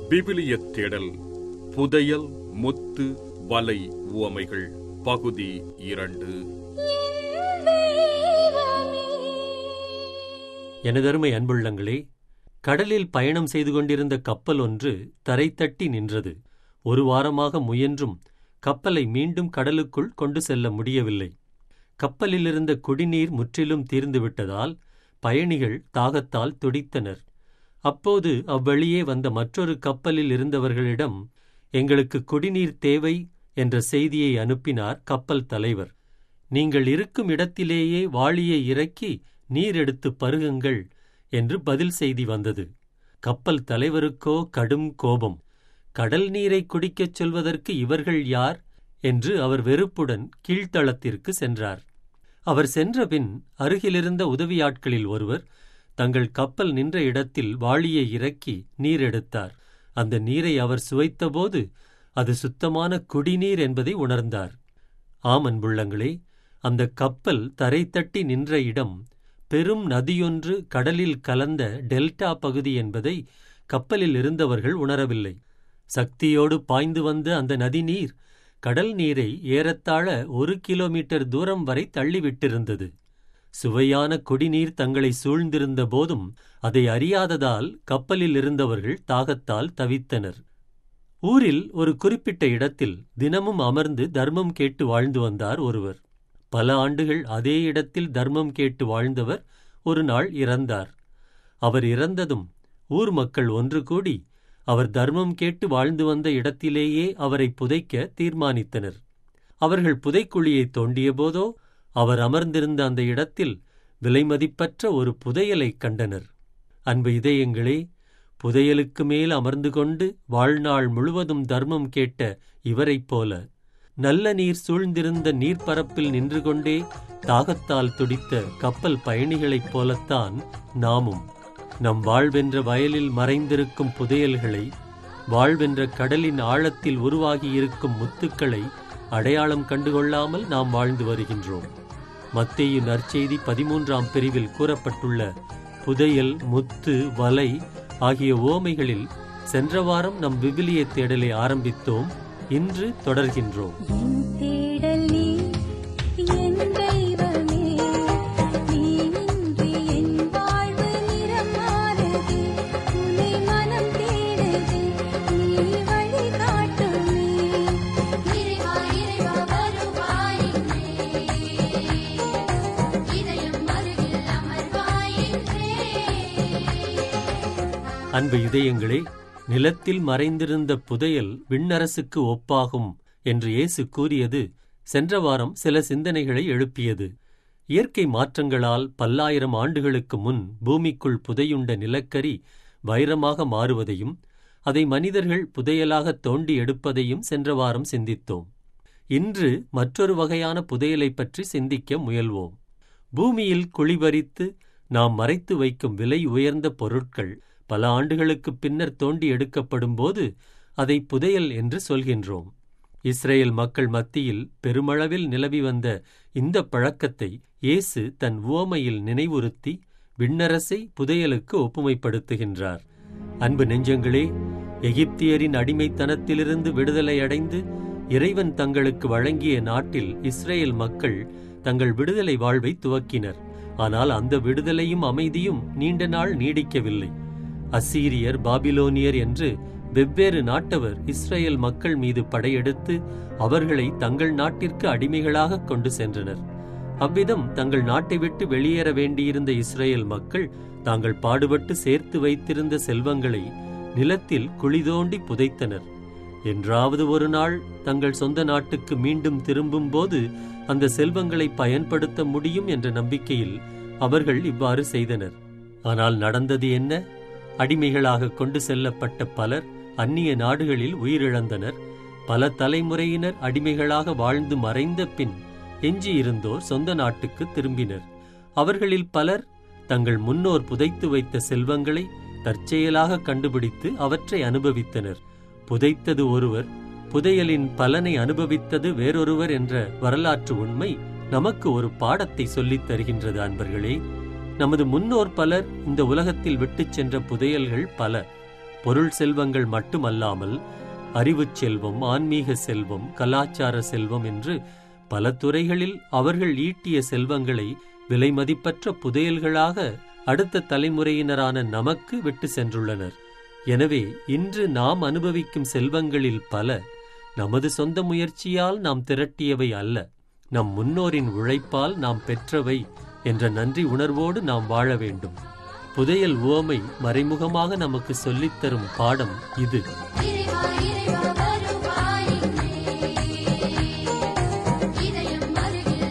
விவிலிய தேடல் புதையல் முத்து வலை உவமைகள் பகுதி இரண்டு எனதருமை அன்புள்ளங்களே கடலில் பயணம் செய்து கொண்டிருந்த கப்பல் ஒன்று தரை தட்டி நின்றது ஒரு வாரமாக முயன்றும் கப்பலை மீண்டும் கடலுக்குள் கொண்டு செல்ல முடியவில்லை கப்பலிலிருந்த குடிநீர் முற்றிலும் தீர்ந்துவிட்டதால் பயணிகள் தாகத்தால் துடித்தனர் அப்போது அவ்வழியே வந்த மற்றொரு கப்பலில் இருந்தவர்களிடம் எங்களுக்கு குடிநீர் தேவை என்ற செய்தியை அனுப்பினார் கப்பல் தலைவர் நீங்கள் இருக்கும் இடத்திலேயே வாளியை இறக்கி நீர் எடுத்து பருகுங்கள் என்று பதில் செய்தி வந்தது கப்பல் தலைவருக்கோ கடும் கோபம் கடல் நீரை குடிக்கச் சொல்வதற்கு இவர்கள் யார் என்று அவர் வெறுப்புடன் கீழ்த்தளத்திற்கு சென்றார் அவர் சென்றபின் அருகிலிருந்த உதவியாட்களில் ஒருவர் தங்கள் கப்பல் நின்ற இடத்தில் வாளியை இறக்கி நீர் எடுத்தார் அந்த நீரை அவர் சுவைத்தபோது அது சுத்தமான குடிநீர் என்பதை உணர்ந்தார் ஆம் அன்புள்ளங்களே அந்த கப்பல் தரை தட்டி நின்ற இடம் பெரும் நதியொன்று கடலில் கலந்த டெல்டா பகுதி என்பதை கப்பலில் இருந்தவர்கள் உணரவில்லை சக்தியோடு பாய்ந்து வந்த அந்த நதிநீர் கடல் நீரை ஏறத்தாழ ஒரு கிலோமீட்டர் தூரம் வரை தள்ளிவிட்டிருந்தது சுவையான குடிநீர் தங்களை சூழ்ந்திருந்த போதும் அதை அறியாததால் கப்பலில் இருந்தவர்கள் தாகத்தால் தவித்தனர் ஊரில் ஒரு குறிப்பிட்ட இடத்தில் தினமும் அமர்ந்து தர்மம் கேட்டு வாழ்ந்து வந்தார் ஒருவர் பல ஆண்டுகள் அதே இடத்தில் தர்மம் கேட்டு வாழ்ந்தவர் ஒரு நாள் இறந்தார் அவர் இறந்ததும் ஊர் மக்கள் ஒன்று கூடி அவர் தர்மம் கேட்டு வாழ்ந்து வந்த இடத்திலேயே அவரை புதைக்க தீர்மானித்தனர் அவர்கள் புதைக்குழியை தோண்டியபோதோ அவர் அமர்ந்திருந்த அந்த இடத்தில் விலைமதிப்பற்ற ஒரு புதையலைக் கண்டனர் அன்பு இதயங்களே புதையலுக்கு மேல் அமர்ந்து கொண்டு வாழ்நாள் முழுவதும் தர்மம் கேட்ட இவரைப் போல நல்ல நீர் சூழ்ந்திருந்த நீர்ப்பரப்பில் நின்று கொண்டே தாகத்தால் துடித்த கப்பல் பயணிகளைப் போலத்தான் நாமும் நம் வாழ்வென்ற வயலில் மறைந்திருக்கும் புதையல்களை வாழ்வென்ற கடலின் ஆழத்தில் உருவாகியிருக்கும் முத்துக்களை அடையாளம் கண்டுகொள்ளாமல் நாம் வாழ்ந்து வருகின்றோம் மத்தேயு நற்செய்தி பதிமூன்றாம் பிரிவில் கூறப்பட்டுள்ள புதையல் முத்து வலை ஆகிய ஓமைகளில் சென்ற வாரம் நம் விவிலிய தேடலை ஆரம்பித்தோம் இன்று தொடர்கின்றோம் என் தேடல் நீ என் தெய்வமே நீயின்றி என் வாழ்வு நிறம் மாறுது உன்னை மனம் தேடுது நீ வழி காட்டுமே இறைவா இறைவா வருவாயின்றே இதயம் அருகில் அமர்வாயின்றே அன்பு இதயங்களே நிலத்தில் மறைந்திருந்த புதையல் விண்ணரசுக்கு ஒப்பாகும் என்று இயேசு கூறியது சென்ற வாரம் சில சிந்தனைகளை எழுப்பியது இயற்கை மாற்றங்களால் பல்லாயிரம் ஆண்டுகளுக்கு முன் பூமிக்குள் புதையுண்ட நிலக்கரி வைரமாக மாறுவதையும் அதை மனிதர்கள் புதையலாக தோண்டி எடுப்பதையும் சென்ற வாரம் சிந்தித்தோம் இன்று மற்றொரு வகையான புதையலைப் பற்றி சிந்திக்க முயல்வோம் பூமியில் குழிபறித்து நாம் மறைத்து வைக்கும் விலை உயர்ந்த பொருட்கள் பல ஆண்டுகளுக்குப் பின்னர் தோண்டி எடுக்கப்படும்போது அதை புதையல் என்று சொல்கின்றோம் இஸ்ரேல் மக்கள் மத்தியில் பெருமளவில் நிலவி வந்த இந்த பழக்கத்தை இயேசு தன் உவமையில் நினைவுறுத்தி விண்ணரசை புதையலுக்கு ஒப்புமைப்படுத்துகின்றார் அன்பு நெஞ்சங்களே எகிப்தியரின் அடிமைத்தனத்திலிருந்து விடுதலை அடைந்து இறைவன் தங்களுக்கு வழங்கிய நாட்டில் இஸ்ரேல் மக்கள் தங்கள் விடுதலை வாழ்வை துவக்கினர் ஆனால் அந்த விடுதலையும் அமைதியும் நீண்ட நாள் நீடிக்கவில்லை அசீரியர் பாபிலோனியர் என்று வெவ்வேறு நாட்டவர் இஸ்ரேல் மக்கள் மீது படையெடுத்து அவர்களை தங்கள் நாட்டிற்கு அடிமைகளாக கொண்டு சென்றனர் அவ்விதம் தங்கள் நாட்டை விட்டு வெளியேற வேண்டியிருந்த இஸ்ரேல் மக்கள் தாங்கள் பாடுபட்டு சேர்த்து வைத்திருந்த செல்வங்களை நிலத்தில் குழி தோண்டி புதைத்தனர் என்றாவது ஒரு நாள் தங்கள் சொந்த நாட்டுக்கு மீண்டும் திரும்பும்போது அந்த செல்வங்களை பயன்படுத்த முடியும் என்ற நம்பிக்கையில் அவர்கள் இவ்வாறு செய்தனர் ஆனால் நடந்தது என்ன அடிமைகளாக கொண்டு செல்லப்பட்ட பலர் அந்நிய நாடுகளில் உயிரிழந்தனர் பல தலைமுறையினர் அடிமைகளாக வாழ்ந்து மறைந்த பின் எஞ்சியிருந்தோர் சொந்த நாட்டுக்கு திரும்பினர் அவர்களில் பலர் தங்கள் முன்னோர் புதைத்து வைத்த செல்வங்களை தற்செயலாக கண்டுபிடித்து அவற்றை அனுபவித்தனர் புதைத்தது ஒருவர் புதையலின் பலனை அனுபவித்தது வேறொருவர் என்ற வரலாற்று உண்மை நமக்கு ஒரு பாடத்தை சொல்லித் தருகின்றது அன்பர்களே நமது முன்னோர் பலர் இந்த உலகத்தில் விட்டுச் சென்ற புதையல்கள் பல பொருள் செல்வங்கள் மட்டுமல்லாமல் அறிவுச் செல்வம் ஆன்மீக செல்வம் கலாச்சார செல்வம் என்று பல துறைகளில் அவர்கள் ஈட்டிய செல்வங்களை விலைமதிப்பற்ற புதையல்களாக அடுத்த தலைமுறையினரான நமக்கு விட்டு சென்றுள்ளனர் எனவே இன்று நாம் அனுபவிக்கும் செல்வங்களில் பல நமது சொந்த முயற்சியால் நாம் திரட்டியவை அல்ல நம் முன்னோரின் உழைப்பால் நாம் பெற்றவை என்ற நன்றி உணர்வோடு நாம் வாழ வேண்டும் புதையல் உவமை மறைமுகமாக நமக்கு சொல்லித்தரும் பாடம் இது இறைவா இறைவா வருவாயின்றே இதயம் அருகில்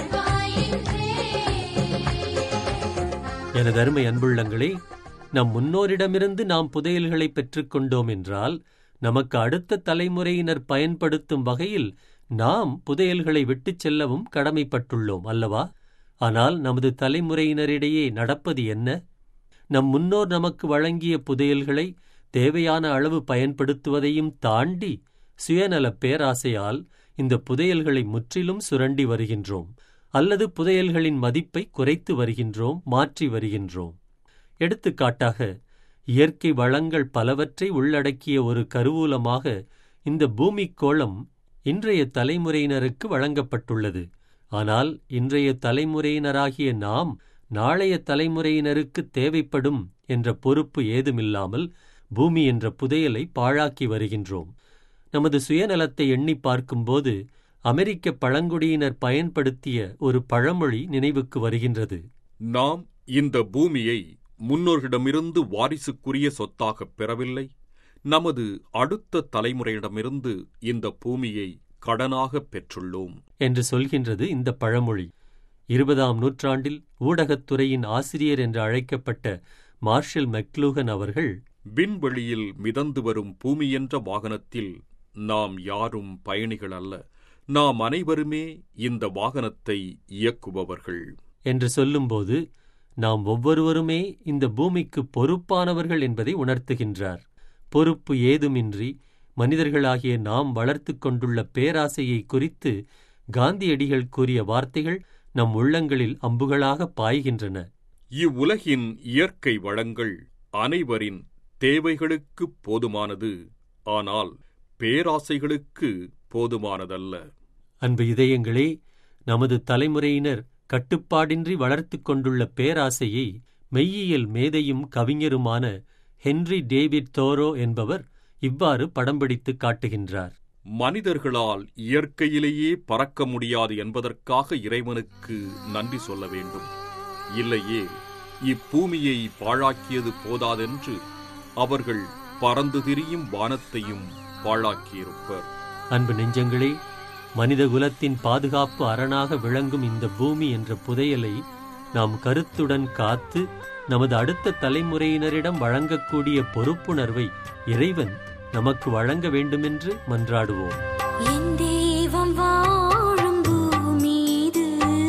அமர்வாயின்றே எனது அருமை அன்புள்ளங்களே நம் முன்னோரிடமிருந்து நாம் புதையல்களை பெற்றுக்கொண்டோம் என்றால் நமக்கு அடுத்த தலைமுறையினர் பயன்படுத்தும் வகையில் நாம் புதையல்களை விட்டுச் செல்லவும் கடமைப்பட்டுள்ளோம் அல்லவா ஆனால் நமது தலைமுறையினரிடையே நடப்பது என்ன நம் முன்னோர் நமக்கு வழங்கிய புதையல்களை தேவையான அளவு பயன்படுத்துவதையும் தாண்டி சுயநல பேராசையால் இந்த புதையல்களை முற்றிலும் சுரண்டி வருகின்றோம் அல்லது புதையல்களின் மதிப்பை குறைத்து வருகின்றோம் மாற்றி வருகின்றோம் எடுத்துக்காட்டாக இயற்கை வளங்கள் பலவற்றை உள்ளடக்கிய ஒரு கருவூலமாக இந்த பூமிக் கோளம் இன்றைய தலைமுறையினருக்கு வழங்கப்பட்டுள்ளது ஆனால் இன்றைய தலைமுறையினராகிய நாம் நாளைய தலைமுறையினருக்கு தேவைப்படும் என்ற பொறுப்பு ஏதுமில்லாமல் பூமி என்ற புதையலை பாழாக்கி வருகின்றோம் நமது சுயநலத்தை எண்ணி பார்க்கும்போது அமெரிக்க பழங்குடியினர் பயன்படுத்திய ஒரு பழமொழி நினைவுக்கு வருகின்றது நாம் இந்த பூமியை முன்னோர்களிடமிருந்து வாரிசுக்குரிய சொத்தாகப் பெறவில்லை நமது அடுத்த தலைமுறையிடமிருந்து இந்த பூமியை கடனாகப் பெற்றுள்ளோம் என்று சொல்கின்றது இந்த பழமொழி இருபதாம் நூற்றாண்டில் ஊடகத்துறையின் ஆசிரியர் என்று அழைக்கப்பட்ட மார்ஷல் மெக்லூகன் அவர்கள் விண்வெளியில் மிதந்து வரும் பூமி என்ற வாகனத்தில் நாம் யாரும் பயணிகள் அல்ல நாம் அனைவருமே இந்த வாகனத்தை இயக்குபவர்கள் என்று சொல்லும்போது நாம் ஒவ்வொருவருமே இந்த பூமிக்கு பொறுப்பானவர்கள் என்பதை உணர்த்துகின்றார் பொறுப்பு ஏதுமின்றி மனிதர்களாகிய நாம் வளர்த்து கொண்டுள்ள பேராசையை குறித்து காந்தியடிகள் கூறிய வார்த்தைகள் நம் உள்ளங்களில் அம்புகளாக பாய்கின்றன இவ்வுலகின் இயற்கை வளங்கள் அனைவரின் தேவைகளுக்கு போதுமானது ஆனால் பேராசைகளுக்கு போதுமானதல்ல அன்பு இதயங்களே நமது தலைமுறையினர் கட்டுப்பாடின்றி வளர்த்து கொண்டுள்ள பேராசையை மெய்யியல் மேதையும் கவிஞருமான ஹென்றி டேவிட் தோரோ என்பவர் இவ்வாறு படம் பிடித்து காட்டுகின்றார் மனிதர்களால் இயற்கையிலேயே பறக்க முடியாது என்பதற்காக இறைவனுக்கு நன்றி சொல்ல வேண்டும் இல்லையே இப்பூமியை பாழாக்கியது போதாதென்று அவர்கள் பறந்து திரியும் வானத்தையும் பாழாக்கியிருப்பர் அன்பு நெஞ்சங்களே மனித குலத்தின் பாதுகாப்பு அரணாக விளங்கும் இந்த பூமி என்ற புதையலை நாம் கருத்துடன் காத்து நமது அடுத்த தலைமுறையினரிடம் வழங்கக்கூடிய பொறுப்புணர்வை இறைவன் நமக்கு வழங்க வேண்டுமென்று மன்றாடுவோம் என் தெய்வம் வாழும் பூமி இது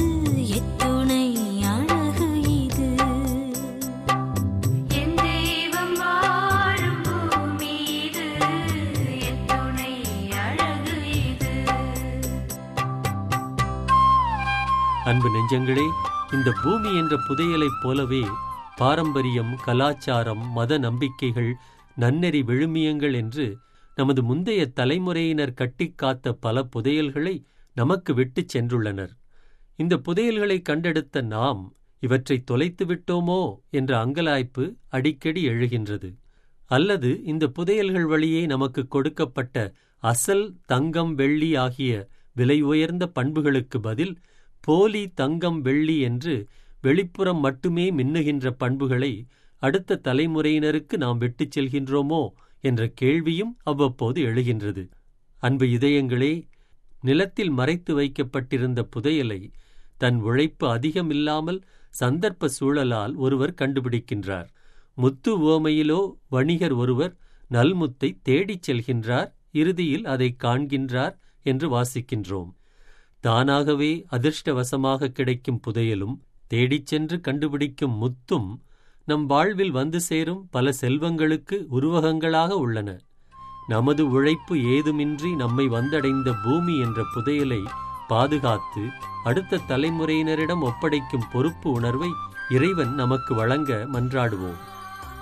எத்துணை அழகு இது என் தெய்வம் வாழும் பூமி இது எத்துணை அழகு இது அன்பு நெஞ்சங்களே இந்த பூமி என்ற புதையலைப் போலவே பாரம்பரியம் கலாச்சாரம் மத நம்பிக்கைகள் நன்னெறி விழுமியங்கள் என்று நமது முந்தைய தலைமுறையினர் கட்டிக் காத்த பல புதையல்களை நமக்கு விட்டுச் சென்றுள்ளனர் இந்த புதையல்களை கண்டெடுத்த நாம் இவற்றை தொலைத்து விட்டோமோ என்ற அங்கலாய்ப்பு அடிக்கடி எழுகின்றது அல்லது இந்த புதையல்கள் வழியே நமக்கு கொடுக்கப்பட்ட அசல் தங்கம் வெள்ளி ஆகிய விலை உயர்ந்த பண்புகளுக்கு பதில் போலி தங்கம் வெள்ளி என்று வெளிப்புறம் மட்டுமே மின்னுகின்ற பண்புகளை அடுத்த தலைமுறையினருக்கு நாம் விட்டுச் செல்கின்றோமோ என்ற கேள்வியும் அவ்வப்போது எழுகின்றது அன்பு இதயங்களே நிலத்தில் மறைத்து வைக்கப்பட்டிருந்த புதையலை தன் உழைப்பு அதிகமில்லாமல் சந்தர்ப்ப சூழலால் ஒருவர் கண்டுபிடிக்கின்றார் முத்து உவமையிலோ வணிகர் ஒருவர் நல்முத்தை தேடிச் செல்கின்றார் இறுதியில் அதை காண்கின்றார் என்று வாசிக்கின்றோம் தானாகவே அதிர்ஷ்டவசமாக கிடைக்கும் புதையலும் தேடிச் சென்று கண்டுபிடிக்கும் முத்தும் நம் வாழ்வில் வந்து சேரும் பல செல்வங்களுக்கு உருவகங்களாக உள்ளன நமது உழைப்பு ஏதுமின்றி நம்மை வந்தடைந்த பூமி என்ற புதையலை பாதுகாத்து அடுத்த தலைமுறையினரிடம் ஒப்படைக்கும் பொறுப்பு உணர்வை இறைவன் நமக்கு வழங்க மன்றாடுவோம்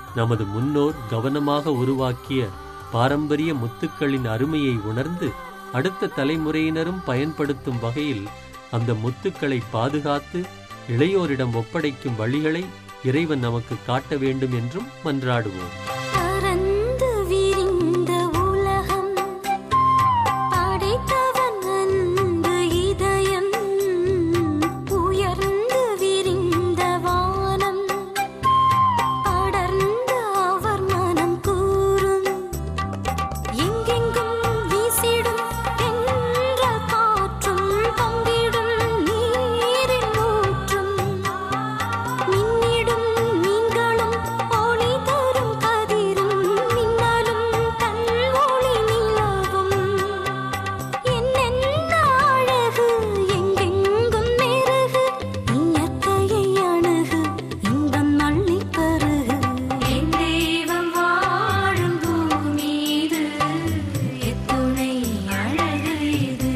நமது முன்னோர் கவனமாக உருவாக்கிய பாரம்பரிய முத்துக்களின் அருமையை உணர்ந்து அடுத்த தலைமுறையினரும் பயன்படுத்தும் வகையில் அந்த முத்துக்களை பாதுகாத்து இளையோரிடம் ஒப்படைக்கும் வழிகளை இறைவன் நமக்கு காட்ட வேண்டும் என்றும் மன்றாடுவோம் பரந்து விரிந்த உலகம் படைத்தவன் அன்பு இதயம் உயர்ந்து விரிந்த வானம் அடர்ந்து அவர் மனம் கூறும் எங்கெங்கும் வீசிடும் என்ற காற்றும் பங்கிடும் நீரின் ஊற்றும் மின்னிடும் மீன்களும் ஒளி தரும் கதிரும் மின்னலும் கல்வொளி நிலவும் என்னென்ன அழகு எங்கெங்கும் மெருகு இயற்கையை அணுகு இன்பம் அள்ளிப் பருகு என் தெய்வம் வாழும் பூமி இது எத்துணை அழகு இது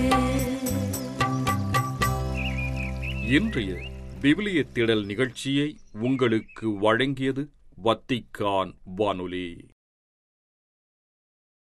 இன்றைய விவிலிய திடல் நிகழ்ச்சியை உங்களுக்கு வழங்கியது வத்திக்கான் வானொலி